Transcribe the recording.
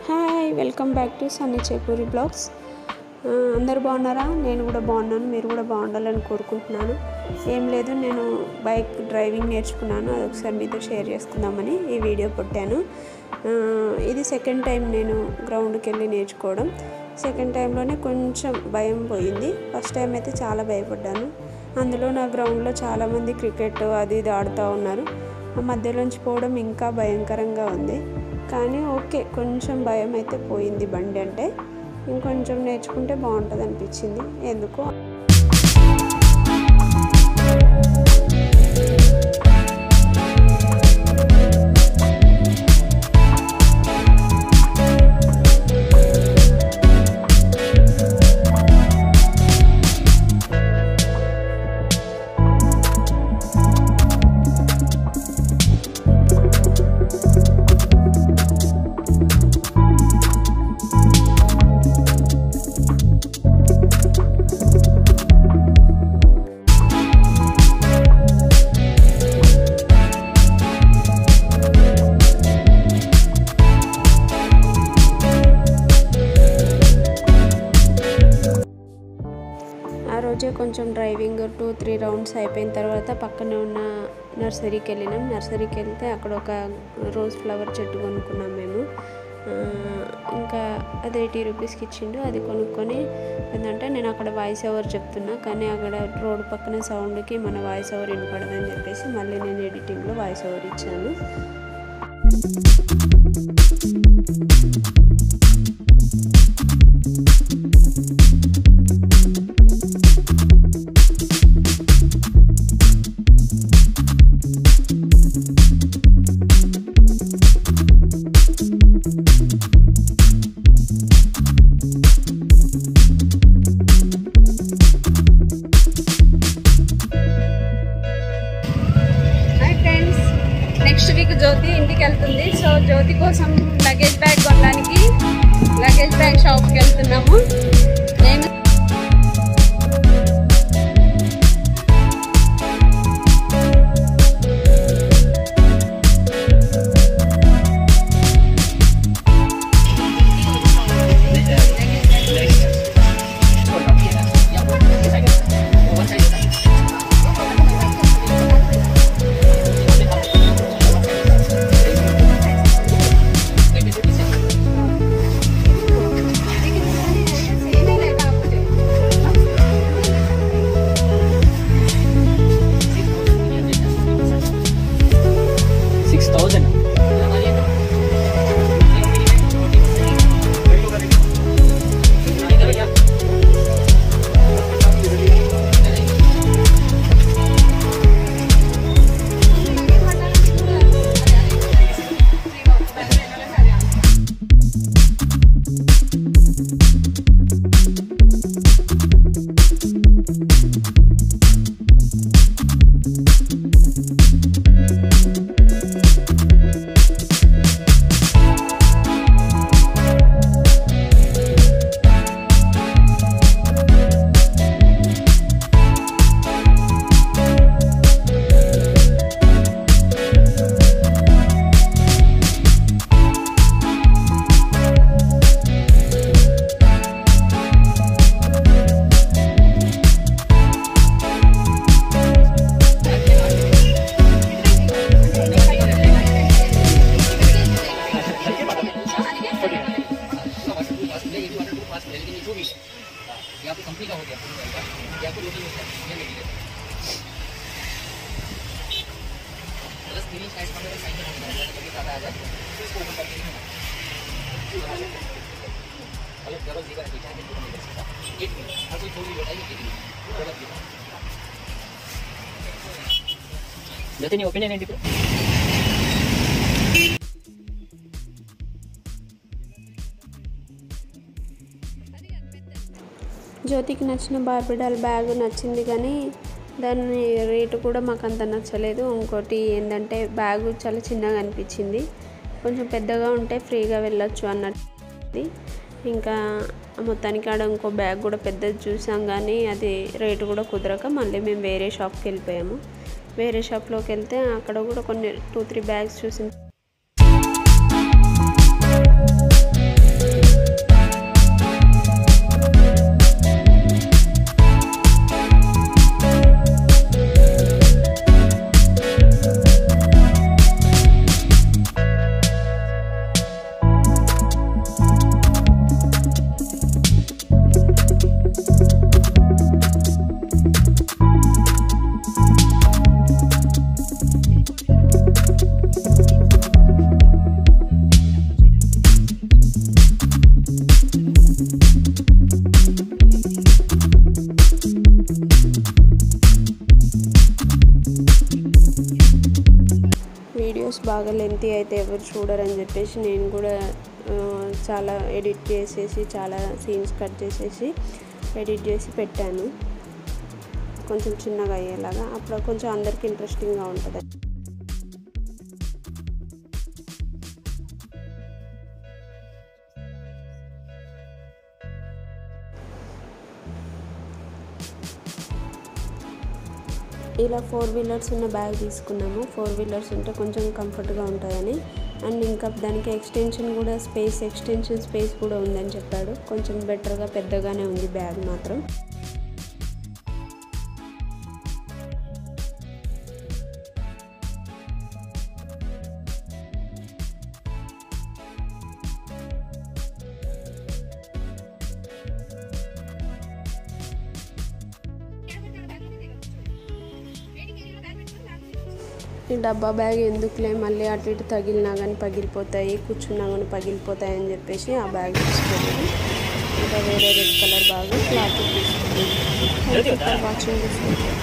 hi welcome back to Sunny Chepuri blogs ఆ, అందరు బాగున్నారా నేను కూడా బాగున్నాను మీరు కూడా బాగుండాలని కోరుకుంటున్నాను ఏం లేదు నేను బైక్ డ్రైవింగ్ నేర్చుకున్నాను అది ఒకసారి మీతో షేర్ చేసుకుందామని ఈ వీడియో పెట్టాను ఆ, ఇది సెకండ్ టైం నేను గ్రౌండ్కి వెళ్ళి నేర్చుకోవడం సెకండ్ టైంలోనే కొంచెం భయం పోయింది ఫస్ట్ టైం అయితే చాలా భయపడ్డాను అందులో నా గ్రౌండ్లో చాలామంది క్రికెట్ అది ఇది ఆడుతూ ఉన్నారు ఆ మధ్యలోంచి పోవడం ఇంకా భయంకరంగా ఉంది కానీ ఓకే కొంచెం భయం అయితే పోయింది బండి అంటే ఇంకొంచెం నేర్చుకుంటే బాగుంటుంది అనిపించింది ఎందుకో ఆ రోజే కొంచెం డ్రైవింగ్ టూ త్రీ రౌండ్స్ అయిపోయిన తర్వాత పక్కనే ఉన్న నర్సరీకి వెళ్ళినాం నర్సరీకి వెళ్తే అక్కడ ఒక రోజ్ ఫ్లవర్ చెట్టు కొనుక్కున్నాం మేము ఆ, ఇంకా అది ఎయిటీ రూపీస్కి ఇచ్చిండు అది కొనుక్కొని ఏంటంటే నేను అక్కడ వాయిస్ ఓవర్ చెప్తున్నా కానీ అక్కడ రోడ్ పక్కన సౌండ్కి మన వాయిస్ ఓవర్ వినపడదని చెప్పేసి మళ్ళీ నేను ఎడిటింగ్లో వాయిస్ ఓవర్ ఇచ్చాను hi friends next week Jyothi ఇంటికి వెళ్తుంది సో జ్యోతి కోసం లగేజ్ బ్యాగ్ కొనడానికి లగేజ్ బ్యాగ్ షాప్కి వెళ్తున్నాము నేను సిక్స్ థౌజండ్ कंपनी का हो गया ये आपको रोटी मिलता है ये लेके बस तीन साइड पर साइड में होता है कभी ज्यादा आ जाए तो इसको ऊपर करके नहीं अलग डबल जीवन है चाहे तो नहीं कर सकता एक मिनट हर कोई थोड़ी बताइए एक मिनट डबल जीवन जैसे नहीं ओपिनियन ఏంటి ఇప్పుడు జ్యోతికి నచ్చిన బార్బిడాల్ బ్యాగ్ నచ్చింది కానీ దాని రేటు కూడా మాకు అంత నచ్చలేదు ఇంకోటి ఏంటంటే బ్యాగ్ చాలా చిన్నగా అనిపించింది కొంచెం పెద్దగా ఉంటే ఫ్రీగా వెళ్ళొచ్చు అన్నది ఇంకా మొత్తానికి ఆడ ఇంకో బ్యాగ్ కూడా పెద్దది చూసాం కానీ అది రేటు కూడా కుదరక మళ్ళీ మేము వేరే షాప్కి వెళ్ళిపోయాము వేరే షాప్లోకి వెళ్తే అక్కడ కూడా కొన్ని టూ త్రీ బ్యాగ్స్ చూసిన బాగా లెంతీ అయితే ఎవరు చూడరని చెప్పేసి నేను కూడా ఆ, చాలా ఎడిట్ చేసేసి చాలా సీన్స్ కట్ చేసేసి ఎడిట్ చేసి పెట్టాను కొంచెం చిన్నగా అయ్యేలాగా అప్పుడు కొంచెం అందరికి ఇంట్రెస్టింగ్గా ఉంటుంది ఇలా ఫోర్ వీలర్స్ ఉన్న బ్యాగ్ తీసుకున్నాము ఫోర్ వీలర్స్ ఉంటే కొంచెం కంఫర్ట్గా ఉంటుందని అండ్ ఇంకా దానికి ఎక్స్టెన్షన్ కూడా స్పేస్ ఎక్స్టెన్షన్ స్పేస్ కూడా ఉందని చెప్పాడు కొంచెం బెటర్గా పెద్దగానే ఉంది బ్యాగ్ మాత్రం ఈ డబ్బా బ్యాగ్ ఎందుకులే మళ్ళీ అటు ఇటు తగిలినా కానీ పగిలిపోతాయి కూర్చున్నా కానీ పగిలిపోతాయి అని చెప్పేసి ఆ బ్యాగ్ తీసుకున్నాను ఇంకా వేరే రెడ్ కలర్ బ్యాగ్ క్లాత్ తీసుకున్నాను వాచింగ్